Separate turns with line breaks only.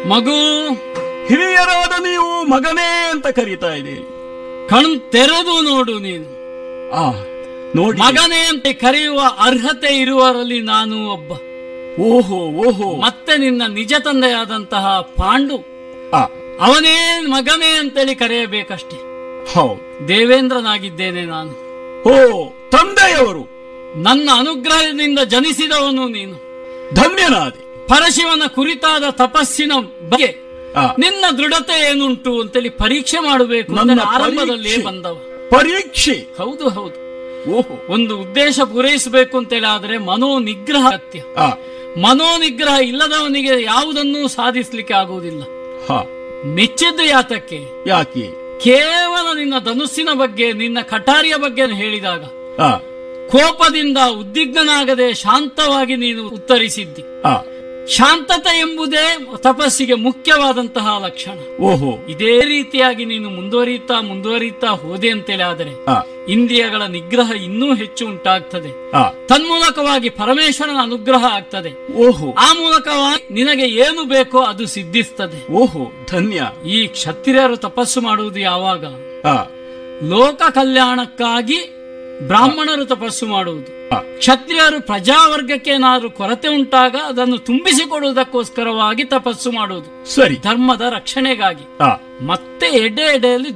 ಮಗು
ಹಿರಿಯರಾದ ನೀವು ಮಗನೇ ಅಂತ ಕರೀತಾ ಇದ್ದೀರಿ
ಕಣ್ ತೆರೆದು ನೋಡು ನೀನು
ಆ ನೋಡಿ
ಮಗನೇ ಅಂತ ಕರೆಯುವ ಅರ್ಹತೆ ಇರುವರಲ್ಲಿ ನಾನು ಒಬ್ಬ
ಓಹೋ ಓಹೋ
ಮತ್ತೆ ನಿನ್ನ ನಿಜ ತಂದೆಯಾದಂತಹ ಪಾಂಡು
ಆ
ಅವನೇ ಮಗನೇ ಅಂತೇಳಿ ಕರೆಯಬೇಕಷ್ಟೇ
ಹೌದು
ದೇವೇಂದ್ರನಾಗಿದ್ದೇನೆ ನಾನು
ಓ ತಂದೆಯವರು
ನನ್ನ ಅನುಗ್ರಹದಿಂದ ಜನಿಸಿದವನು ನೀನು
ಧನ್ಯನಾದೆ
ಪರಶಿವನ ಕುರಿತಾದ ತಪಸ್ಸಿನ ಬಗ್ಗೆ
ಆ,
ನಿನ್ನ ದೃಢತೆ ಏನುಂಟು ಅಂತೇಳಿ ಪರೀಕ್ಷೆ ಮಾಡಬೇಕು
ನನ್ನ
ಅಂತ ಆರಂಭದಲ್ಲಿಯೇ
ಪರೀಕ್ಷೆ.
ಬಂದವ
ಪರೀಕ್ಷೆ
ಹೌದು ಹೌದು
ಓಹೋ
ಒಂದು ಉದ್ದೇಶ ಪೂರೈಸಬೇಕು ಅಂತೇಳಿ ಆದ್ರೆ ಮನೋ ನಿಗ್ರಹ ಅಗತ್ಯ
ಆ
ಮನೋ ನಿಗ್ರಹ ಇಲ್ಲದವನಿಗೆ ಯಾವುದನ್ನೂ ಸಾಧಿಸ್ಲಿಕ್ಕೆ ಆಗುವುದಿಲ್ಲ
ಹ
ಮೆಚ್ಚಿದ್ದು ಯಾತಕ್ಕೆ
ಯಾಕೆ
ಕೇವಲ ನಿನ್ನ ಧನುಸ್ಸಿನ ಬಗ್ಗೆ ನಿನ್ನ ಕಟಾರಿಯ ಬಗ್ಗೆ ಹೇಳಿದಾಗ
ಆ
ಕೋಪದಿಂದ ಉದ್ವಿಗ್ನನಾಗದೆ ಶಾಂತವಾಗಿ ನೀನು ಉತ್ತರಿಸಿದ್ದಿ
ಆ
ಶಾಂತತೆ ಎಂಬುದೇ ತಪಸ್ಸಿಗೆ ಮುಖ್ಯವಾದಂತಹ ಲಕ್ಷಣ
ಓಹೋ
ಇದೇ ರೀತಿಯಾಗಿ ನೀನು ಮುಂದುವರಿಯುತ್ತಾ ಮುಂದುವರಿಯುತ್ತಾ ಹೋದೆ ಅಂತೇಳಿ ಆದರೆ
ಆ
ಇಂದ್ರಿಯಗಳ ನಿಗ್ರಹ ಇನ್ನೂ ಹೆಚ್ಚು ಉಂಟಾಗ್ತದೆ
ಆ
ತನ್ಮೂಲಕವಾಗಿ ಪರಮೇಶ್ವರನ ಅನುಗ್ರಹ ಆಗ್ತದೆ
ಓಹೋ
ಆ ಮೂಲಕವಾಗಿ ನಿನಗೆ ಏನು ಬೇಕೋ ಅದು ಸಿದ್ಧಿಸ್ತದೆ
ಓಹೋ ಧನ್ಯ
ಈ ಕ್ಷತ್ರಿಯರು ತಪಸ್ಸು ಮಾಡುವುದು ಯಾವಾಗ
ಆ
ಲೋಕ ಕಲ್ಯಾಣಕ್ಕಾಗಿ ಬ್ರಾಹ್ಮಣರು ತಪಸ್ಸು ಮಾಡುವುದು
ಆ
ಕ್ಷತ್ರಿಯರು ಪ್ರಜಾವರ್ಗಕ್ಕೆ ಏನಾದರೂ ಕೊರತೆ ಉಂಟಾಗ ಅದನ್ನು ತುಂಬಿಸಿಕೊಡುವುದಕ್ಕೋಸ್ಕರವಾಗಿ ತಪಸ್ಸು ಮಾಡುವುದು
ಸರಿ
ಧರ್ಮದ ರಕ್ಷಣೆಗಾಗಿ
ಆ
ಮತ್ತೆ ಎಡೆ ಎಡೆಯಲ್ಲಿ